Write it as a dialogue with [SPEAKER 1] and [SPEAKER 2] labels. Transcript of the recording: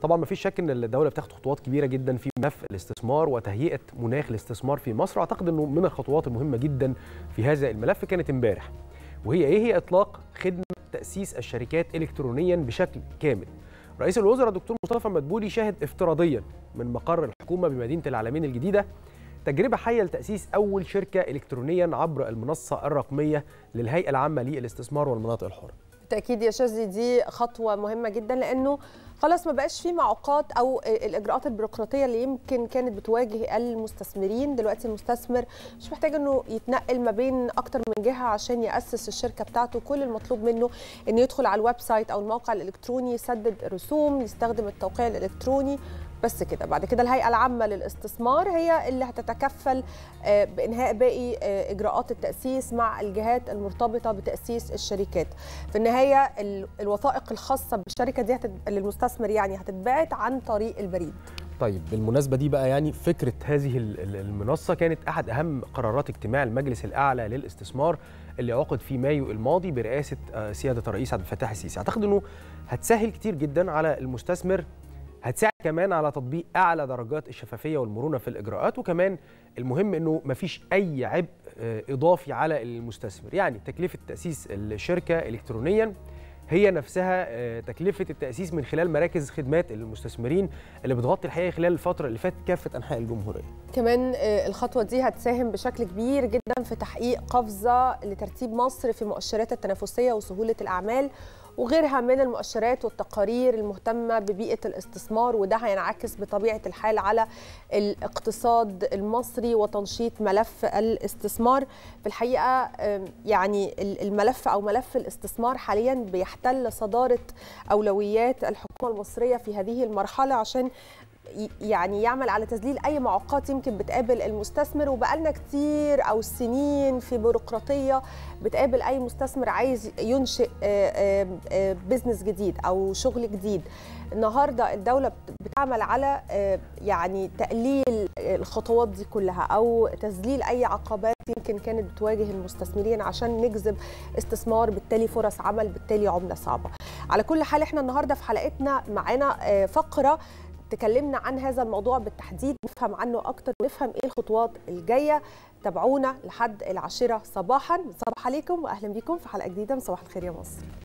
[SPEAKER 1] طبعا ما فيش شك ان الدوله بتاخد خطوات كبيره جدا في ملف الاستثمار وتهيئه مناخ الاستثمار في مصر واعتقد انه من الخطوات المهمه جدا في هذا الملف كانت امبارح وهي ايه هي اطلاق خدمه تاسيس الشركات الكترونيا بشكل كامل رئيس الوزراء الدكتور مصطفى مدبولي شاهد افتراضيا من مقر الحكومه بمدينه العالمين الجديده تجربه حيه لتاسيس اول شركه الكترونيا عبر المنصه الرقميه للهيئه العامه للاستثمار والمناطق الحره
[SPEAKER 2] بالتاكيد يا شاذلي دي خطوه مهمه جدا لانه خلاص ما بقاش في معوقات او الاجراءات البيروقراطيه اللي يمكن كانت بتواجه المستثمرين دلوقتي المستثمر مش محتاج انه يتنقل ما بين اكتر من جهه عشان ياسس الشركه بتاعته كل المطلوب منه انه يدخل على الويب سايت او الموقع الالكتروني يسدد رسوم يستخدم التوقيع الالكتروني بس كده بعد كده الهيئه العامه للاستثمار هي اللي هتتكفل بانهاء باقي اجراءات التاسيس مع الجهات المرتبطه بتاسيس الشركات في النهايه الوثائق الخاصه بالشركه دي هتد... للمستثمر يعني هتتبعت عن طريق البريد
[SPEAKER 1] طيب بالمناسبه دي بقى يعني فكره هذه المنصه كانت احد اهم قرارات اجتماع المجلس الاعلى للاستثمار اللي عقد في مايو الماضي برئاسه سياده الرئيس عبد الفتاح السيسي اعتقد انه هتسهل كتير جدا على المستثمر هتساعد كمان على تطبيق اعلى درجات الشفافيه والمرونه في الاجراءات وكمان المهم انه مفيش اي عبء اضافي على المستثمر يعني تكلفه تاسيس الشركه الكترونيا هي نفسها تكلفه التاسيس من خلال مراكز خدمات المستثمرين اللي بتغطي الحقيقه خلال الفتره اللي فاتت كافه انحاء الجمهوريه.
[SPEAKER 2] كمان الخطوه دي هتساهم بشكل كبير جدا في تحقيق قفزه لترتيب مصر في مؤشرات التنافسيه وسهوله الاعمال وغيرها من المؤشرات والتقارير المهتمه ببيئه الاستثمار وده هينعكس بطبيعه الحال على الاقتصاد المصري وتنشيط ملف الاستثمار في الحقيقه يعني الملف او ملف الاستثمار حاليا بيحتل صداره اولويات الحكومه المصريه في هذه المرحله عشان يعني يعمل على تذليل اي معوقات يمكن بتقابل المستثمر وبقالنا كتير او سنين في بيروقراطيه بتقابل اي مستثمر عايز ينشئ بزنس جديد او شغل جديد النهارده الدوله بتعمل على يعني تقليل الخطوات دي كلها او تذليل اي عقبات يمكن كانت بتواجه المستثمرين عشان نجذب استثمار بالتالي فرص عمل بالتالي عمله صعبه على كل حال احنا النهارده في حلقتنا معانا فقره تكلمنا عن هذا الموضوع بالتحديد نفهم عنه اكتر ونفهم ايه الخطوات الجايه تابعونا لحد العاشره صباحا صباح عليكم واهلا بكم في حلقه جديده من صباح الخير يا مصر